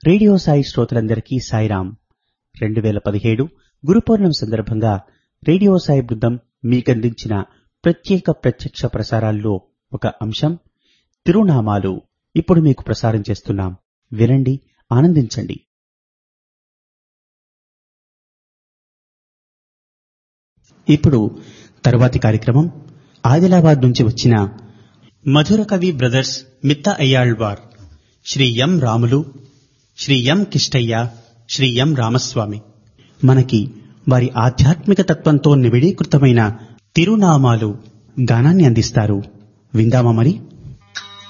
radio Sai శ్రోతలందరికీ సాయిరాం రెండు వేల పదిహేడు గురు పౌర్ణమి సందర్భంగా రేడియో సాయి బృందం మీకందించిన ప్రత్యేక ప్రత్యక్ష ప్రసారాల్లో ఒక అంశం తిరునామాలు ఇప్పుడు మీకు ప్రసారం చేస్తున్నాం వినండి ఆనందించండి ఇప్పుడు తరువాతి కార్యక్రమం ఆదిలాబాద్ నుంచి వచ్చిన మధుర కవి బ్రదర్స్ మిత్త అయ్యాళ్వార్ Shri M Ramulu Shri M Kistaiah Shri M Ramaswamy మనకి వారి ఆధ్యాత్మిక తత్వంతో నిబిడీకృతమైన తిరునామాలు గానాన్ని అందిస్తారు విందామా మరి